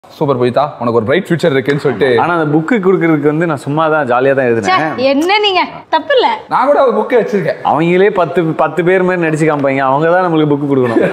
Super Punitha உனக்கு ஒரு bright future இருக்குன்னு சொல்லிட்டு ஆனா அந்த புக்கு கொடுக்கறதுக்கு வந்து நான் சும்மா தான் ஜாலியா தான் ச்சே, எழுதினேன் என்ன நீங்க தப்பு இல்ல நான் கூட ஒரு புக்கை வச்சிருக்கேன் அவங்களே பத்து பத்து பேர் மாதிரி நடிச்சு காமிப்பாங்க அவங்க தான் நம்மளுக்கு புக்கு கொடுக்கணும்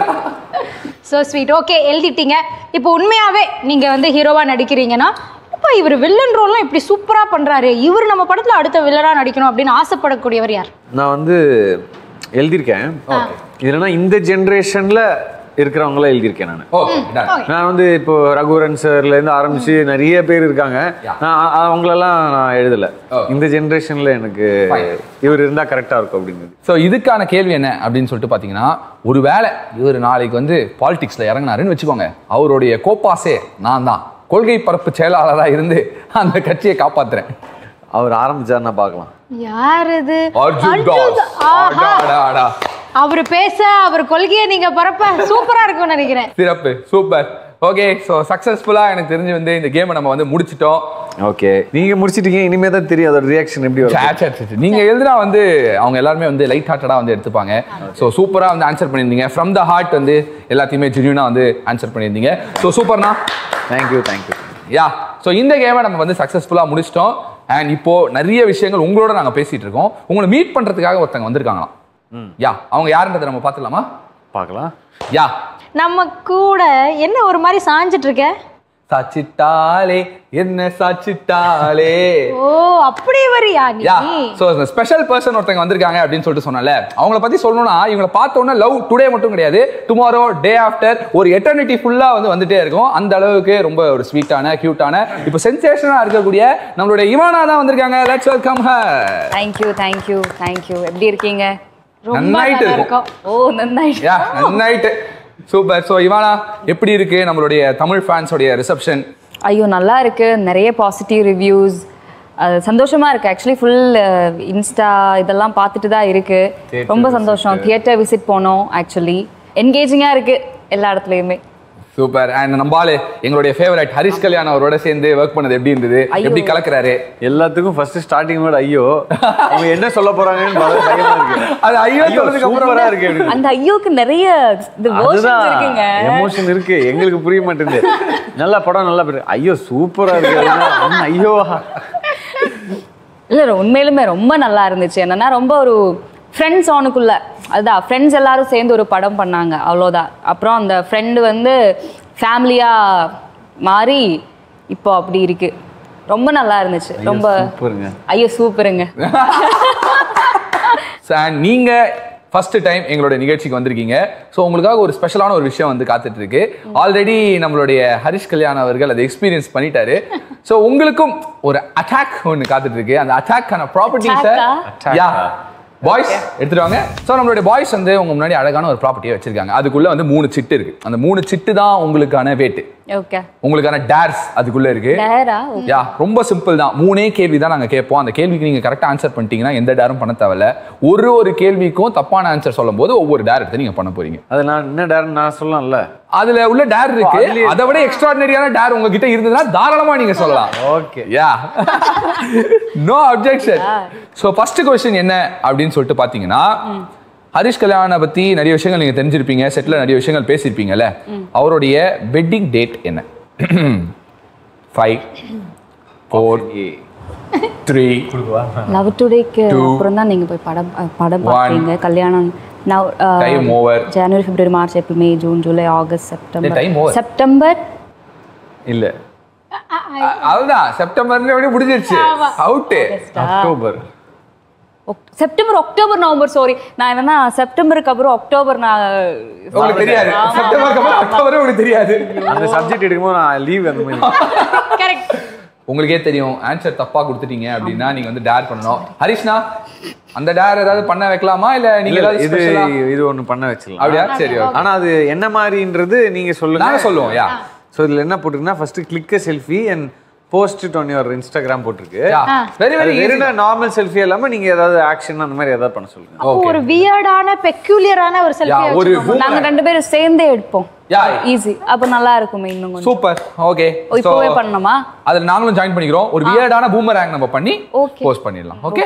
சோ ஸ்வீட் ஓகே எழுதிட்டீங்க இப்போ உண்மையாவே நீங்க வந்து ஹீரோவா நடிக்கிறீங்கன்னா இப்போ இவர் வில்லன் ரோல்லாம் இப்படி சூப்பரா பண்றாரு இவர் நம்ம படத்துல அடுத்த வில்லனா நடிக்கணும் அப்படின்னு ஆசைப்படக்கூடியவர் யார் நான் வந்து எழுதியிருக்கேன் இதுலனா இந்த ஜென்ரேஷன்ல இருக்கிறவங்கள எழுதியிருக்கேன் நான் ஓகே நான் வந்து இப்போ ரகுவரன் சார்ல இருந்து ஆரம்பிச்சு நிறைய பேர் இருக்காங்க நான் அ- அவங்களெல்லாம் நான் எழுதல இந்த ஜென்ரேஷன்ல எனக்கு இவர் இருந்தா கரெக்டா இருக்கும் அப்படிங்கிறது ஸோ இதுக்கான கேள்வி என்ன அப்படின்னு சொல்லிட்டு பார்த்தீங்கன்னா ஒருவேளை இவர் நாளைக்கு வந்து பாலிடிக்ஸில் இறங்குனாருன்னு வச்சுக்கோங்க அவருடைய கோப்பாசே நான் தான் கொள்கை பரப்பு செயலாளராக இருந்து அந்த கட்சியை காப்பாத்துறேன் அவர் ஆரம்பிச்சாருன்னா பார்க்கலாம் யார் இது அர்ஜுன் தாஸ் ஆஹா. அடாடாடா. அவர் பேச அவர் கொள்கையை நீங்க பரப்ப சூப்பரா இருக்கும்னு நினைக்கிறேன் சிறப்பு சூப்பர் ஓகே ஸோ சக்ஸஸ்ஃபுல்லாக எனக்கு தெரிஞ்சு வந்து இந்த கேமை நம்ம வந்து முடிச்சிட்டோம் ஓகே நீங்க முடிச்சிட்டீங்க இனிமே தான் தெரியும் அதோட ரியாக்ஷன் எப்படி வரும் சே, சே, சே, சே. நீங்க எழுதுனா வந்து அவங்க எல்லாருமே வந்து லைட் ஹார்ட்டடா வந்து எடுத்துப்பாங்க ஸோ சூப்பரா வந்து ஆன்சர் பண்ணியிருந்தீங்க ஃப்ரம் த ஹார்ட் வந்து எல்லாத்தையுமே ஜென்யூனா வந்து ஆன்சர் பண்ணியிருந்தீங்க ஸோ சூப்பர்னா தேங்க்யூ தேங்க்யூ யா ஸோ இந்த கேமை நம்ம வந்து சக்ஸஸ்ஃபுல்லாக முடிச்சிட்டோம் அண்ட் இப்போ நிறைய விஷயங்கள் உங்களோட நாங்கள் பேசிட்டு இருக்கோம் உங்களை மீட் பண்றதுக்காக ஒருத்தங்க வந்திருக்காங்களாம் யா அவங்க யாருன்றதை நம்ம பார்த்துலாமா பார்க்கலாம் யா நம்ம கூட என்ன ஒரு மாதிரி சாஞ்சிட்டு இருக்க சாச்சிட்டாலே என்ன சாச்சிட்டாலே ஓ அப்படி வரியா நீ யா ஸோ ஸ்பெஷல் பர்சன் ஒருத்தங்க வந்திருக்காங்க அப்படின்னு சொல்லிட்டு சொன்னல அவங்கள பத்தி சொல்லணும்னா இவங்களை பார்த்த உடனே லவ் டுடே மட்டும் கிடையாது டுமாரோ டே ஆஃப்டர் ஒரு எட்டர்னிட்டி ஃபுல்லா வந்து வந்துட்டே இருக்கும் அந்த அளவுக்கு ரொம்ப ஒரு ஸ்வீட்டான கியூட்டான இப்போ சென்சேஷனா இருக்கக்கூடிய நம்மளுடைய இவானா தான் வந்திருக்காங்க let's welcome her thank you thank you thank you எப்படி இருக்கீங்க ரொம்ப நன்னாயிட்டு நல்லா இருக்கும். இருக்கும் ஓ நன்னாயிட்டு yeah night super so Ivana எப்படி இருக்கு நம்மளுடைய தமிழ் ஃபேன்ஸோடைய ரிசப்ஷன் ஐயோ நல்லா இருக்கு நிறைய பாசிட்டிவ் ரிவ்யூஸ் அது சந்தோஷமா இருக்கு ஆக்சுவலி ஃபுல் இன்ஸ்டா இதெல்லாம் பார்த்துட்டு தான் இருக்கு ரொம்ப சந்தோஷம் தியேட்டர் விசிட் போனோம் ஆக்சுவலி என்கேஜிங்காக இருக்கு எல்லா இடத்துலையுமே சூப்பர் அண்ட் நம்பாலு எங்களுடைய ஃபேவரட் ஹரிஷ் கல்யாண் அவரோட சேர்ந்து ஒர்க் பண்ணது எப்படி இருந்தது ஐயோ. எப்படி கலக்குறாரு எல்லாத்துக்கும் ஃபர்ஸ்ட் ஸ்டார்டிங் வேர்ட் ஐயோ அவங்க என்ன சொல்ல போறாங்கன்னு பார்த்தா பயமா இருக்கு அது ஐயோ ஐயோ சொன்னதுக்கு அப்புறம் சூப்பரா இருக்கு அப்படின்னு. அந்த ஐயோக்கு நிறைய இது versions அதுதான் இருக்குங்க எமோஷன் இருக்கு எங்களுக்கு புரிய மாட்டேங்குது நல்ல படம் நல்லா பேரு ஐயோ சூப்பரா இருக்கு அப்படின்னா, "ம், ஐயோவா இல்ல இல்ல, உண்மையிலுமே ரொம்ப நல்லா இருந்துச்சு என்னன்னா ரொம்ப ஒரு ஃப்ரெண்ட்ஸ் ஆனுக்குள்ள அதுதான் ஃப்ரெண்ட்ஸ் எல்லாரும் சேர்ந்து ஒரு படம் பண்ணாங்க அவ்வளோதான் அப்புறம் அந்த ஃப்ரெண்டு வந்து ஃபேமிலியா மாறி இப்போ அப்படி இருக்கு ரொம்ப நல்லா இருந்துச்சு ரொம்ப சூப்பருங்க ஐயோ சூப்பருங்க And நீங்க ஃபர்ஸ்ட் டைம் எங்களுடைய நிகழ்ச்சிக்கு வந்திருக்கீங்க ஸோ உங்களுக்காக ஒரு ஸ்பெஷலான ஒரு விஷயம் வந்து காத்துட்டு இருக்கு ஆல்ரெடி நம்மளுடைய ஹரிஷ் கல்யாண் அவர்கள் அதை எக்ஸ்பீரியன்ஸ் பண்ணிட்டாரு ஸோ உங்களுக்கும் ஒரு அட்டாக் ஒன்று காத்துட்டு இருக்கு அந்த அட்டாக்கான ப்ராப்பர்ட்டிஸை Attack-ஆ? யா பாய்ஸ் எடுத்துட்டு வாங்க ஸோ நம்மளுடைய பாய்ஸ் வந்து உங்க முன்னாடி அழகான ஒரு ப்ராப்பர்ட்டியை வச்சிருக்காங்க அதுக்குள்ள வந்து மூணு சிட்டு இருக்கு அந்த மூணு சிட்டு தான் உங்களுக்கான வேட்டு ஓகே உங்களுக்கான டேர்ஸ் அதுக்குள்ள இருக்கு டேரா யா ரொம்ப சிம்பிள் தான் மூணே கேள்வி தான் நாங்க கேட்போம் அந்த கேள்விக்கு நீங்க கரெக்டா ஆன்சர் பண்ணிட்டீங்கன்னா எந்த டேரும் பண்ண தேவையில்ல ஒரு ஒரு கேள்விக்கும் தப்பான ஆன்சர் சொல்லும்போது ஒவ்வொரு டேர் எடுத்து நீங்க பண்ண போறீங்க அது நான் என்ன டேரன் நான் சொல்லலாம்ல அதுல உள்ள டேர் இருக்கு அதை விட எக்ஸ்ட்ராடினரியான டேர் உங்ககிட்ட இருந்ததுன்னா தாராளமா நீங்க சொல்லலாம் okay yeah no objection so first question என்ன அப்படின்னு சொல்லிட்டு பார்த்தீங்கன்னா ஹரிஷ் கல்யாண பத்தி நிறைய விஷயங்கள் நீங்க தெரிஞ்சிருப்பீங்க செட்ல நிறைய விஷயங்கள் பேசியிருப்பீங்கல்ல அவருடைய வெட்டிங் டேட் என்ன ஃபைவ் ஃபோர் த்ரீ லவ் டுடேக்கு Two. அப்புறம் தான் நீங்க போய் படம் அஹ், படம் One. பார்ப்பீங்க கல்யாணம் now Time over. January February March April May June July August September time over. September இல்ல அதுதான் செப்டம்பர்ல எப்படி முடிஞ்சிருச்சு அவுட்டு அக்டோபர் ஒக்- செப்டம்பர் அக்டோபர் நவம்பர் சாரி நான் என்னன்னா செப்டம்பருக்கு அப்புறம் அக்டோபர் நான் உங்களுக்கு தெரியாது செப்டம்பருக்கு அப்புறம் அக்டோபர் உங்களுக்கு தெரியாது அந்த சப்ஜெக்ட் எடுக்கும்போது நான் லீவ் அந்த மாதிரி கரெக்ட் உங்களுக்கே தெரியும் ஆன்சர் தப்பா கொடுத்துட்டீங்க அப்படின்னா நீங்க வந்து டேர் பண்ணணும் ஹரிஷ்னா அந்த டேர் ஏதாவது பண்ண வைக்கலாமா இல்ல நீங்க இல்ல, ஏதாவது இது இது இது ஒண்ணு பண்ண வச்சிடலாம் அப்படியா சரி okay. ஆனா அது என்ன மாதிரின்றது நீங்க சொல்லுங்க நாங்க சொல்லுவோம் யா சோ இதுல என்ன போட்டிருக்குன்னா first click selfie and post it on your Instagram போட்டிருக்கு யா வெரி வெரி வெறும் நார்மல் செல்ஃபி இல்லாம நீங்க ஏதாவது ஆக்ஷன் அந்த மாதிரி ஏதாவது பண்ண சொல்லுங்க அப்போ ஒரு வியர்டான பெக்யூலியரான ஒரு யா செல்ஃபி ஒரு நாங்க ரெண்டு பேரும் சேர்ந்தே எடுப்போம் யா ஈஸி அப்ப நல்லா இருக்குமே இன்னும் கொஞ்சம் சூப்பர் ஓகே ஓ, இப்பவே பண்ணணுமா அதுல நாங்களும் ஜாயின் பண்ணிக்கிறோம் ஒரு வியர்டான பூமர் நம்ம பண்ணி Okay. போஸ்ட் பண்ணிடலாம் ஓகே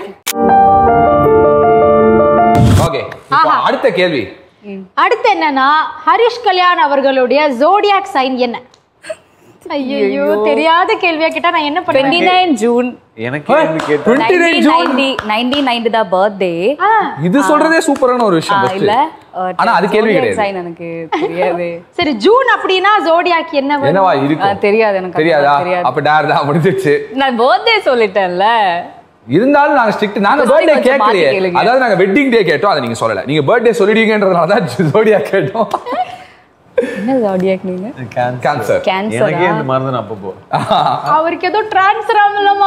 ஓகே இப்போ அடுத்த கேள்வி அடுத்து என்னன்னா ஹரிஷ் கல்யாண் அவர்களுடைய ஜோடியாக் சைன் என்ன ஐயோ தெரியாத கேள்வியா கேட்டா நான் என்ன டுவெண்ட்டி பண்ணுவேன் நைன் ஜூன் எனக்கு வந்து கேட்டா 29 ஜூன் நைன்டீன் நைன்டி தான் பர்த்டே இது சொல்றதே சூப்பரான ஒரு விஷயம் first. இல்ல ஆனா அது கேள்வி கிடையாது சைன் எனக்கு தெரியாது சரி ஜூன் அப்படின்னா ஜோடியாக்கு என்ன வரும்? என்னவா ஆ, இருக்கும் தெரியாது எனக்கு தெரியாதா அதெல்லாம் தெரியாது அப்ப டேர் தான் முடிஞ்சிச்சு நான் பர்த்டே சொல்லிட்டேன்ல இருந்தாலும் நாங்க ஸ்ட்ரிக்ட் நாங்க First பர்த்டே கொஞ்சம் மாத்தி கேட்கலையே கேளுங்க. அதாவது நாங்க வெட்டிங் டே கேட்டோம் அதை நீங்க சொல்லல நீங்க பர்த்டே சொல்லிடுவீங்கன்றதுனால தான் ஜோடியா கேட்டோம் என்ன ஜாடியாக் நீங்க கேன்சர் எனக்கே கேன்சரா இந்த மாதிரி தான் அப்பப்போ அவருக்கு ஏதோ டிரான்ஸ்ஃபர் ஆகலாமா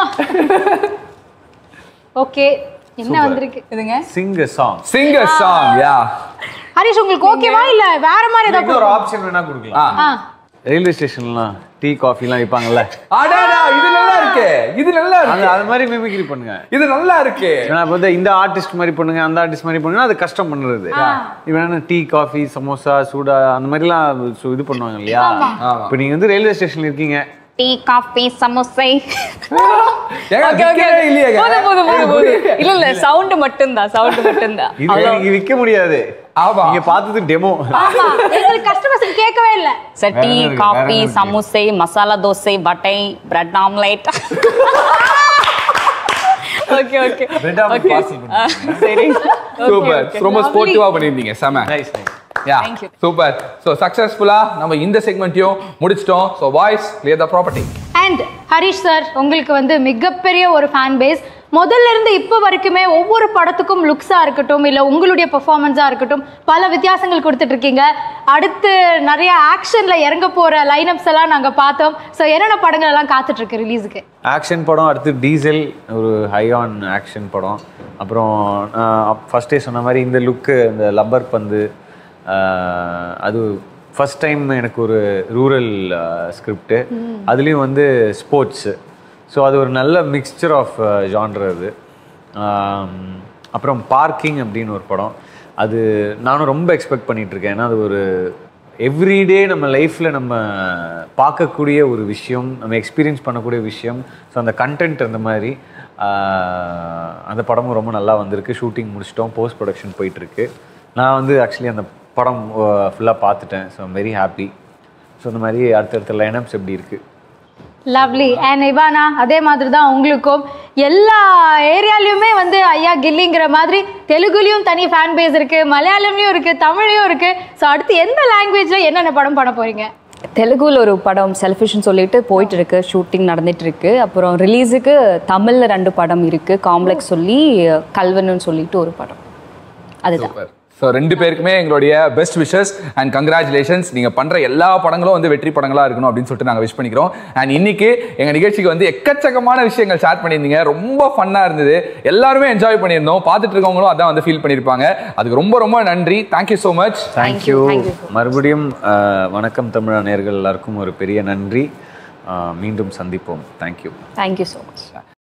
ஓகே என்ன வந்திருக்கு இதுங்க sing song singer song yeah Harish உங்களுக்கு ஓகேவா இல்ல வேற மாதிரி ஏதாவது ஒரு ஆப்ஷன் வேணா கொடுக்கலாம் ஆ ரயில்வே ஸ்டேஷன்லாம் டீ காஃபிலாம் விற்பாங்கல்ல அடாடா இது நல்லா இருக்கு இது நல்லா அந்த இருக்கு அது மாதிரி மிமிக்ரி பண்ணுங்க இது நல்லா இருக்கு ஏன்னா இப்போ வந்து இந்த ஆர்டிஸ்ட் மாதிரி பண்ணுங்க அந்த ஆர்டிஸ்ட் மாதிரி பண்ணுங்க அது கஷ்டம் பண்ணுறது இவன் டீ காஃபி சமோசா சூடா அந்த மாதிரிலாம் சு- இது பண்ணுவாங்க இல்லையா இப்போ நீங்க வந்து ரயில்வே ஸ்டேஷன்ல இருக்கீங்க டீ காஃபி சமோசை ஏங்க, ஓகே ஓகே விக்கவே இல்லையேங்க. போதும் போதும் போதும் போதும் இல்ல இல்ல சவுண்ட் மட்டும் தான் சவுண்ட் மட்டும் தான் இது நீங்க விற்க முடியாது ஆமா. நீங்க பார்த்தது டெமோ ஆமா எங்களுக்கு கஸ்டமர்ஸ் கேட்கவே இல்ல சார் டீ வேற என்ன இருக்கு? வேற காஃபி என்ன இருக்கு? சமோசை மசாலா தோசை பட்டை bread omelette okay okay Bread omelette parcel பண்ணுங்க. சரி சூப்பர் ரொம்ப ஸ்போர்ட்டிவா பண்ணிருந்தீங்க செம nice nice yeah Thank you. Super so சக்சஸ்ஃபுல்லா நம்ம இந்த செக்மெண்ட்டையும் முடிச்சிட்டோம் so voice clear the property and Harish sir உங்களுக்கு வந்து மிகப்பெரிய ஒரு ஃபேன் பேஸ் முதல்ல இருந்து இப்போ வரைக்குமே ஒவ்வொரு படத்துக்கும் லுக்ஸாக இருக்கட்டும் இல்லை உங்களுடைய பெர்ஃபார்மன்ஸாக இருக்கட்டும் பல வித்தியாசங்கள் கொடுத்துட்டு இருக்கீங்க அடுத்து நிறைய ஆக்ஷனில் இறங்க போகிற லைனப்ஸ் எல்லாம் நாங்கள் பார்த்தோம் ஸோ என்னென்ன படங்கள் எல்லாம் காத்துட்டு இருக்கு ரிலீஸுக்கு ஆக்ஷன் படம் அடுத்து டீசல் ஒரு ஹை ஆன் ஆக்ஷன் படம் அப்புறம் ஃபர்ஸ்டே சொன்ன மாதிரி இந்த லுக்கு இந்த லப்பர் பந்து ஆஹ், அது ஃபர்ஸ்ட் டைம் எனக்கு ஒரு ரூரல் ஸ்கிரிப்டு அதுலேயும் வந்து ஸ்போர்ட்ஸு ஸோ அது ஒரு நல்ல மிக்சர் ஆஃப் ஜான்ரு அது ஆம், அப்புறம் பார்க்கிங் அப்படின்னு ஒரு படம் அது நானும் ரொம்ப எக்ஸ்பெக்ட் பண்ணிட்டு இருக்கேன் ஏன்னா அது ஒரு எவ்ரிடே நம்ம லைஃப்பில் நம்ம பார்க்கக்கூடிய ஒரு விஷயம் நம்ம எக்ஸ்பீரியன்ஸ் பண்ணக்கூடிய விஷயம் ஸோ அந்த கண்டென்ட் அந்த மாதிரி ஆஹ், அந்த படமும் ரொம்ப நல்லா வந்திருக்கு ஷூட்டிங் முடிச்சிட்டோம் போஸ்ட் ப்ரொடக்ஷன் போயிட்டுருக்கு நான் வந்து ஆக்சுவலி அந்த படம் ஃபுல்லாக பார்த்துட்டேன் ஸோ வெரி ஹாப்பி ஸோ இந்த மாதிரி அடுத்தடுத்த லைனப்ஸ் எப்படி இருக்குது லவ்லி அண்ட் இவானா அதே மாதிரி தான் உங்களுக்கும் எல்லா ஏரியாலையுமே வந்து ஐயா கில்லிங்கிற மாதிரி தெலுங்குலையும் தனி ஃபேன் பேஸ் இருக்கு மலையாளம்லயும் இருக்கு தமிழ்லயும் இருக்கு ஸோ அடுத்து எந்த லாங்குவேஜ்ல என்னென்ன படம் பண்ண போறீங்க தெலுங்குல ஒரு படம் செல்ஃபிஷ்னு சொல்லிட்டு போயிட்டு இருக்கு ஷூட்டிங் நடந்துட்டு இருக்கு அப்புறம் ரிலீஸுக்கு தமிழ்ல ரெண்டு படம் இருக்கு காம்ப்ளெக்ஸ் சொல்லி கல்வன்னு சொல்லிட்டு ஒரு படம் அதுதான் சூப்பர் ஸோ ரெண்டு பேருக்குமே எங்களுடைய பெஸ்ட் விஷஸ் அண்ட் கங்க்ராச்சுலேஷன்ஸ் நீங்க பண்ற எல்லா படங்களும் வந்து வெற்றி படங்களா இருக்கணும் அப்படின்னு சொல்லிட்டு நாங்க விஷ் பண்ணிக்கிறோம் அண்ட் இன்னைக்கு எங்க நிகழ்ச்சிக்கு வந்து எக்கச்சக்கமான விஷயங்கள் ஷேர் பண்ணியிருந்தீங்க ரொம்ப ஃபன்னா இருந்தது எல்லாருமே என்ஜாய் பண்ணியிருந்தோம் பார்த்துட்டு இருக்கவங்களும் அதான் வந்து ஃபீல் பண்ணியிருப்பாங்க அதுக்கு ரொம்ப ரொம்ப நன்றி thank you so much thank you thank you so மறுபடியும் அஹ், வணக்கம் தமிழா நேர்கள் எல்லாருக்கும் ஒரு பெரிய நன்றி அஹ், மீண்டும் சந்திப்போம் தேங்க்யூ தேங்க்யூ ஸோ மச்